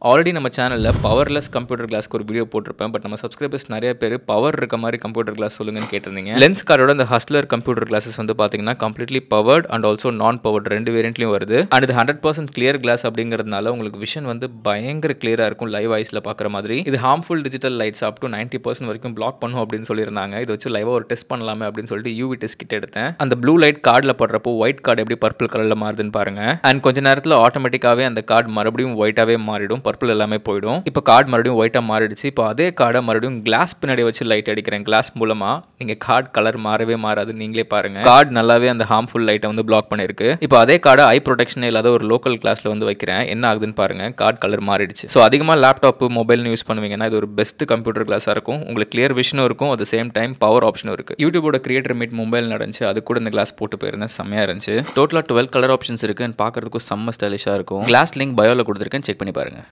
already நம்ம சேனலில் powerless computer கிளாஸ்க்கு ஒரு வீடியோ போட்டிருப்பேன் பட் நம்ம சப்ஸ்கிரைபர்ஸ் நிறைய பேர் பவர் இருக்க மாதிரி கம்ப்யூட்டர் கிளாஸ் சொல்லுங்கன்னு கேட்டிருந்தீங்க லென்ஸ் கார்டோட இந்த ஹஸ்லர் கம்ப்யூட்டர் கிளாஸஸ் வந்து பார்த்தீங்கன்னா completely powered and also non powered ரெண்டு வேரியன்ட்லையும் வருது அண்ட் இது ஹண்ட்ரட் பர்சன்ட் கிளியர் கிளாஸ் அப்படிங்கிறதுனால உங்களுக்கு விஷன் வந்து பயங்கர கிளியராக இருக்கும் லைவ் ஐஸில் பார்க்குற மாதிரி இது harmful digital lights up to ninety percent வரைக்கும் பிளாக் பண்ணும் அப்படின்னு சொல்லியிருந்தாங்க இதை வச்சு லைவாக ஒரு டெஸ்ட் பண்ணலாமே அப்படின்னு சொல்லிட்டு யூவி டெஸ்ட் கிட்ட எடுத்தேன் அந்த ப்ளூ லைட் கார்டில் படுறப்போ ஒயிட் கார்டு எப்படி பர்பிள் கலரில் மாறுதுன்னு பாருங்க அண்ட் கொஞ்ச நேரத்தில் ஆட்டோமேட்டிக்காகவே அந்த கார்டு மறுபடியும் ஒயிட்டாகவே மாறிடும் பர்பிள் எல்லாமே போயிடும் இப்போ கார்டு மறுபடியும் ஒயிட்டாக மாறிடுச்சு இப்போ அதே கார்டை மறுபடியும் கிளாஸ் பின்னாடி வச்சு லைட் அடிக்கிறேன் கிளாஸ் மூலமாக நீங்கள் கார்டு கலர் மாறவே மாறாது நீங்களே பாருங்க கார்டு நல்லாவே அந்த ஹார்ம்ஃபுல் லைட்டை வந்து பிளாக் பண்ணிருக்கு இப்போ அதே கார்டை ஐ ப்ரொடெக்ஷன் இல்லாத ஒரு லோக்கல் கிளாஸில் வந்து வைக்கிறேன் என்ன ஆகுதுன்னு பாருங்க கார்டு கலர் மாறிடுச்சு ஸோ அதிகமாக லேப்டாப் மொபைல்னு யூஸ் பண்ணுவீங்கன்னா இது ஒரு பெஸ்ட் கம்ப்யூட்டர் கிளாஸாக இருக்கும் உங்களுக்கு கிளியர் விஷனும் இருக்கும் அட் சேம் டைம் பவர் ஆப்ஷனும் இருக்குது யூடியூபோட கிரியேட்டர் மீட் மொபைல் நடந்துச்சு அது கூட இந்த கிளாஸ் போட்டு போயிருந்தேன் செம்மையாக இருந்துச்சு டோட்டலாக டுவெல் கலர் ஆப்ஷன்ஸ் இருக்குது பார்க்கறதுக்கும் செம்ம ஸ்டைலிஷாக இருக்கும் கிளாஸ் லிங்க் பயோவில் கொடுத்துருக்கேன் செக் பண்ணி பாருங்க